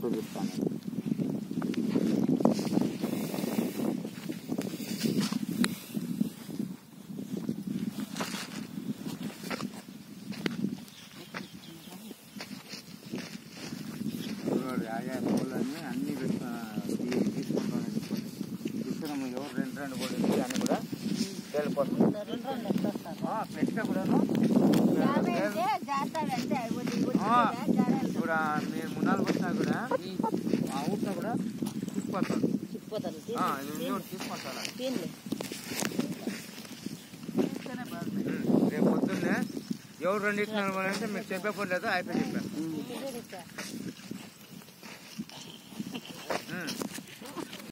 చూపిస్తాను చూడండి ఆయా పూలన్నీ అన్ని పెట్టు- తీ- తీసుకుంటాను తీసుకున్నాము ఎవరు రెండు రెండు కూడా ఇచ్చి అన్ని కూడా వెళ్ళిపోతుంది ఆ, పెట్టినా కూడాను ఆ, ఇప్పుడు ఆ మీరు మున్నాలు వచ్చినా కూడా ఆ ఊపిన కూడా తీసుకొస్తాను ఆ, ఇది ఉంది ఒకటి తీసుకొస్తాను ఉమ్, రేపు పొద్దున్నే ఎవరు రెండు ఇచ్చినారు అంటే మీరు చెప్పే పని లేదు అయిపోయి చెప్పాను ఉమ్.